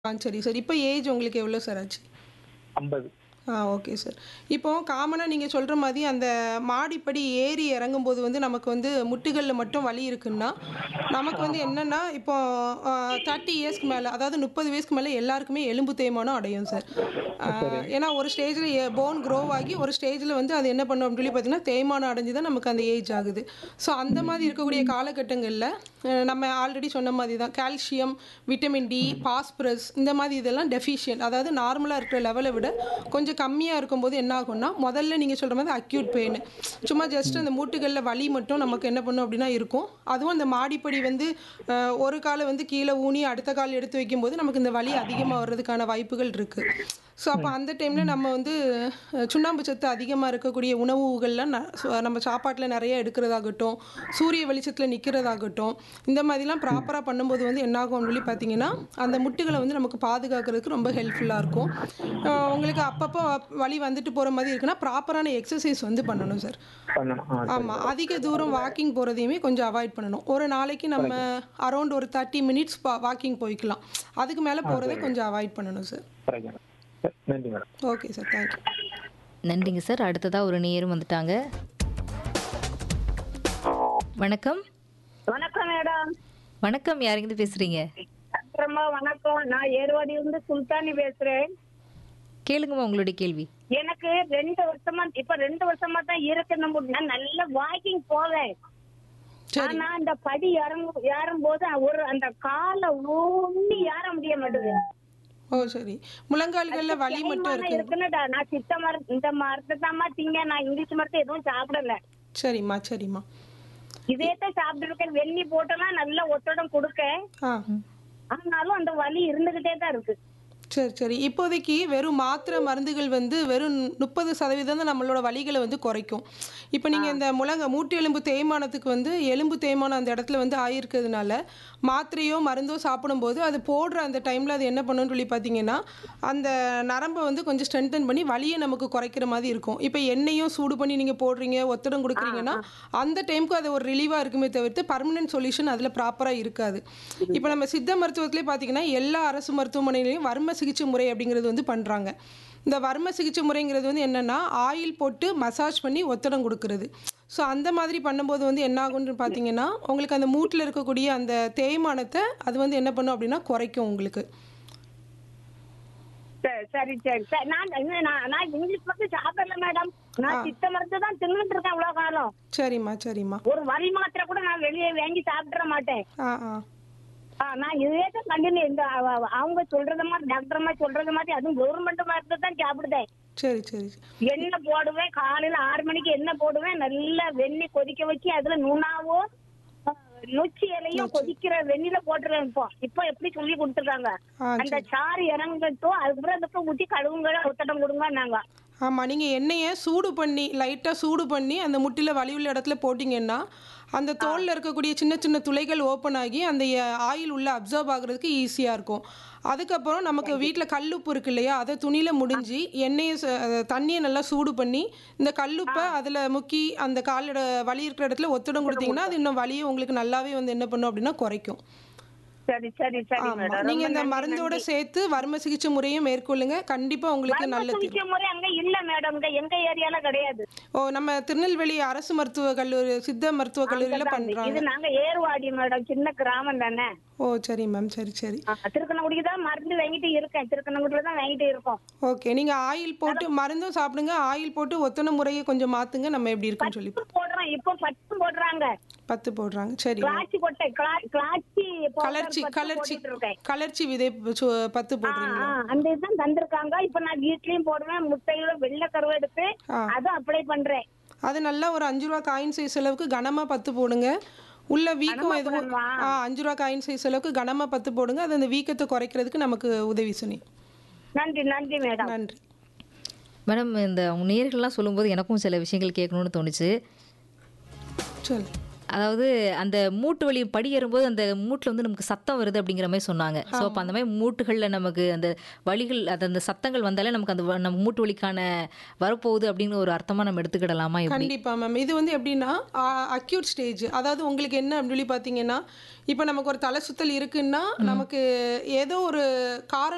ஆ சரி சார் இப்போ ஏஜ் உங்களுக்கு எவ்வளோ சார் ஆச்சு ஐம்பது ஆ ஓகே சார் இப்போ காமனாக நீங்கள் சொல்கிற மாதிரி அந்த மாடிப்படி ஏறி இறங்கும்போது வந்து நமக்கு வந்து முட்டுகளில் மட்டும் வலி இருக்குன்னா நமக்கு வந்து என்னென்னா இப்போ தேர்ட்டி இயர்ஸ்க்கு மேலே அதாவது முப்பது வயசுக்கு மேலே எல்லாருக்குமே எலும்பு தேய்மானம் அடையும் சார் ஆ, ஏன்னா ஒரு ஸ்டேஜில் போன் க்ரோ ஆகி ஒரு ஸ்டேஜில் வந்து அது என்ன பண்ணும் அப்படின்னு சொல்லி பார்த்தீங்கன்னா தேய்மானம் அடைஞ்சு தான் நமக்கு அந்த ஏஜ் ஆகுது ஸோ அந்த மாதிரி இருக்கக்கூடிய காலகட்டங்களில் அஹ், நம்ம ஆல்ரெடி சொன்ன மாதிரி தான் கால்சியம் விட்டமின் டி பாஸ்பரஸ் இந்த மாதிரி இதெல்லாம் டெஃபிஷியன்ட் அதாவது நார்மலாக இருக்கிற லெவலை விட கொஞ்சம் கம்மியாக இருக்கும்போது என்ன ஆகும்னா முதல்ல நீங்கள் சொல்கிற மாதிரி அக்யூட் பெயின் சும்மா ஜஸ்ட் அந்த மூட்டுகளில் வலி மட்டும் நமக்கு என்ன பண்ணும் அப்படின்னா இருக்கும் அதுவும் அந்த மாடிப்படி வந்து அஹ், ஒரு காலை வந்து கீழே ஊனி அடுத்த கால் எடுத்து வைக்கும்போது நமக்கு இந்த வலி அதிகமாக வர்றதுக்கான வாய்ப்புகள் இருக்குது ஸோ அப்போ அந்த டைமில் நம்ம வந்து அஹ், சுண்ணாம்பு சத்து அதிகமாக இருக்கக்கூடிய உணவுகள்லாம் ந- சு- நம்ம சாப்பாட்டில் நிறைய எடுக்கிறதாகட்டும் சூரிய வெளிச்சத்தில் நிற்கிறதாகட்டும் இந்த மாதிரிலாம் ப்ராப்பராக பண்ணும்போது வந்து என்னாகும் அப்படின்னு சொல்லி பார்த்தீங்கன்னா அந்த முட்டுகளை வந்து நமக்கு பாதுகாக்கிறதுக்கு ரொம்ப ஹெல்ப்ஃபுல்லாக இருக்கும் அஹ், உங்களுக்கு அப்பப்போ வலி வந்துட்டு போகிற மாதிரி இருக்குன்னா ப்ராப்பரான எக்ஸசைஸ் வந்து பண்ணணும் சார் பண்ணணும் ஆ சரி. ஆமாம் அதிக தூரம் வாக்கிங் போகிறதையுமே கொஞ்சம் அவாய்ட் பண்ணணும் ஒரு நாளைக்கு நம்ம அரௌண்ட் ஒரு தேர்ட்டி மினிட்ஸ் வாக்கிங் போய்க்கலாம் அதுக்கு மேலே போகிறத கொஞ்சம் அவாய்ட் பண்ணணும் சார் சரிங்க மேடம் சரி, நன்றி மேடம் ஓகே சார் தேங்க்யூ நன்றிங்க சார் அடுத்ததாக ஒரு நேயரும் வந்துட்டாங்க வணக்கம் வணக்கம் மேடம் வணக்கம் யாருங்கிட்ட பேசுறீங்க அப்புறமா வணக்கம் நான் ஏர்வாடி இருந்து சுல்தானி பேசுறேன் கேளுங்கம்மா உங்களுடைய கேள்வி எனக்கு ரெண்டு வருஷமா இப்ப ரெண்டு வருஷமா தான் இருக்கு நம்ம நான் நல்ல வாக்கிங் போவேன் சரி ஆனா அந்த படி இறங்கும் ஏறும் போது ஒரு அந்த காலை ஊனி ஏற முடிய மாட்டேங்குது ஓ சரி முழங்கால்களில் வலி மட்டும் தேய்மானம் இருக்கு இருக்குன்னுடா நான் சித்த மருந்து இந்த மரத்தை தாம்மா திங்க நான் இங்கிலீஷ் மரத்தை எதுவும் சாப்பிடல சரிம்மா சரிம்மா இதே தான் சாப்பிட்டு இருக்கேன் வெண்ணி போட்டெல்லாம் நல்ல ஒத்தடம் கொடுக்க ஆ ஆனாலும் அந்த வலி இருந்துகிட்டே தான் இருக்கு சரி சரி இப்போதைக்கு வெறும் மாத்திரை மருந்துகள் வந்து வெறும் முப்பது சதவீதம் தான் நம்மளோட வலிகளை வந்து குறைக்கும் இப்போ நீங்கள் இந்த முழங்க மூட்டு எலும்பு தேய்மானத்துக்கு வந்து எலும்பு தேய்மானம் அந்த இடத்துல வந்து ஆயிருக்கிறதுனால மாத்திரையோ மருந்தோ சாப்பிடும்போது அது போடுற அந்த டைமில் அது என்ன பண்ணுன்னு சொல்லி பார்த்தீங்கன்னா அந்த நரம்பை வந்து கொஞ்சம் ஸ்ட்ரென்தன் பண்ணி வலியை நமக்கு குறைக்கிற மாதிரி இருக்கும் இப்போ எண்ணெயும் சூடு பண்ணி நீங்கள் போடுறீங்க ஒத்தடம் கொடுக்குறீங்கன்னா அந்த டைமுக்கு அது ஒரு ரிலீவாக இருக்குமே தவிர்த்து பர்மனன்ட் சொல்யூஷன் அதில் ப்ராப்பராக இருக்காது இப்போ நம்ம சித்த மருத்துவத்திலே பார்த்தீங்கன்னா எல்லா அரசு மருத்துவமனையிலையும் வர்ம சிகிச்சை முறை அப்படிங்கிறது வந்து பண்ணுறாங்க இந்த வர்ம சிகிச்சை முறைங்கிறது வந்து என்னென்னா ஆயில் போட்டு மசாஜ் பண்ணி ஒத்தடம் கொடுக்கறது ஸோ அந்த மாதிரி பண்ணும்போது வந்து என்ன ஆகும்னு பார்த்தீங்கன்னா உங்களுக்கு அந்த மூட்டில் இருக்கக்கூடிய அந்த தேய்மானத்தை அது வந்து என்ன பண்ணும் அப்படின்னா குறைக்கும் உங்களுக்கு சரி சரி சரி சரி நான் இன்னும் நான் நான் இங்கிலீஷ் மருந்து சாப்பிடல மேடம் நான் சித்த மருந்து தான் தின்னுட்டு இருக்கேன் இவ்வளவு காலம் சரிம்மா சரிம்மா ஒரு வரி மாத்திரை கூட நான் வெளியே வாங்கி சாப்பிட மாட்டேன் ஆ ஆ ஆ, நான் இதே தான் கண்டினியூ இந்த அவ- அவ- அவங்க சொல்றது மாதிரி டாக்டர் மாதிரி சொல்றது மாதிரி அதுவும் கவர்மெண்ட் மருந்து தான் சாப்பிடுதேன் சரி சரி எண்ணெய் போடுவேன் காலையில ஆறு மணிக்கு எண்ணெய் போடுவேன் நல்லா வெண்ணெய் கொதிக்க வச்சு அதுல நுணாவோ ஆ, நொச்சி இலையும் கொதிக்கிற வெண்ணில போட்டுருவேன் இப்போ இப்போ எப்படி சொல்லி கொடுத்துருக்காங்க ஆ அந்த சாறு இறங்கட்டும் அதுக்கப்புறம் அதுக்கு ஊத்தி கழுவுங்க ஒத்தடம் கொடுங்க நாங்க ஆமாம் நீங்கள் எண்ணெயை சூடு பண்ணி லைட்டாக சூடு பண்ணி அந்த முட்டியில் வலி உள்ள இடத்துல போட்டிங்கன்னா அந்த தோலில் இருக்கக்கூடிய சின்ன சின்ன துளைகள் ஓப்பன் ஆகி அந்த ஆயில் உள்ள அப்சர்வ் ஆகுறதுக்கு ஈஸியாக இருக்கும் அதுக்கப்புறம் நமக்கு வீட்டில் கல்லுப்பு இருக்கு இல்லையா அதை துணியில் முடிஞ்சு எண்ணெயை ச- அஹ் தண்ணியை நல்லா சூடு பண்ணி இந்த கல்லுப்பை அதில் முக்கி அந்த காலோட வலி இருக்கிற இடத்துல ஒத்தடம் கொடுத்தீங்கன்னா அது இன்னும் வலியை உங்களுக்கு நல்லாவே வந்து என்ன பண்ணும் அப்படின்னா குறைக்கும் சரி சரி சரி ஆமா மேடம் நீங்க இந்த மருந்தோட சேர்த்து வர்ம சிகிச்சை முறையும் மேற்கொள்ளுங்க கண்டிப்பா உங்களுக்கு நல்ல தீர்வு சிகிச்சை முறை அங்க இல்ல மேடம் இங்க எங்க ஏரியால கிடையாது ஓ நம்ம திருநெல்வேலி அரசு மருத்துவ கல்லூரி சித்த மருத்துவ கல்லூரியில பண்றாங்க இது நாங்க ஏர்வாடி மேடம் சின்ன கிராமம் தானே ஓ சரி மேம் சரி சரி ஆ, திருக்கணங்குடிக்கு தான் மருந்து வாங்கிட்டு இருக்கேன் திருக்கணங்குடியில தான் வாங்கிட்டு இருக்கோம் ஓகே நீங்க ஆயில் போட்டு மருந்தும் சாப்பிடுங்க ஆயில் போட்டு ஒத்தனை முறையை கொஞ்சம் மாத்துங்க நம்ம எப்படி இருக்குன்னு சொல்லி பத்து போடுறோம் இப்போ பத்து போடுறாங்க பத்து போடுறாங்க சரி கிளாச்சி கொட்டை கிளா- கிளாச்சி powder கலர்ச்சி பத்து கலர்ச்சி போட்டுட்டு இருக்கேன் கலர்ச்சி விதை சு- பத்து ஆ, போடுறீங்களா ஆ, அந்த இதுதான் தந்திருக்காங்க இப்ப நான் வீட்லயும் போடுவேன் முட்டையோட வெள்ளை கருவை எடுத்து ஆ. அதுவும் அப்ளை பண்றேன் அது நல்லா ஒரு அஞ்சு ரூபா காயின் சைஸ் அளவுக்கு கனமா பத்து போடுங்க உள்ள வீக்கம் எதுவும் போடணுமா? ஆ அஞ்சு ரூபா காயின் சைஸ் அளவுக்கு கனமா பத்து போடுங்க அது அந்த வீக்கத்தை குறைக்கிறதுக்கு நமக்கு உதவி சுனி நன்றி நன்றி மேடம் நன்றி மேடம் இந்த அவங்க நேர்கள்லாம் சொல்லும்போது எனக்கும் சில விஷயங்கள் கேட்கணும்னு தோணுச்சு சொல்லு அதாவது அந்த மூட்டு வலி படி ஏறும்போது அந்த மூட்டில் வந்து நமக்கு சத்தம் வருது அப்படிங்கிற மாதிரி சொன்னாங்க ஸோ அப்போ அந்த மாதிரி மூட்டுகளில் நமக்கு அந்த வலிகள் அது அந்த சத்தங்கள் வந்தாலே நமக்கு அந்த வ- நம்ம மூட்டு வலிக்கான வரப்போகுது அப்படின்னு ஒரு அர்த்தமாக நம்ம எடுத்துக்கிடலாமா எப்படி கண்டிப்பா மேம் இது வந்து எப்படின்னா அக்யூட் ஸ்டேஜ் அதாவது உங்களுக்கு என்ன அப்படின்னு சொல்லி பார்த்தீங்கன்னா இப்போ நமக்கு ஒரு தலை சுத்தல் இருக்குன்னா நமக்கு ஏதோ ஒரு காரணம்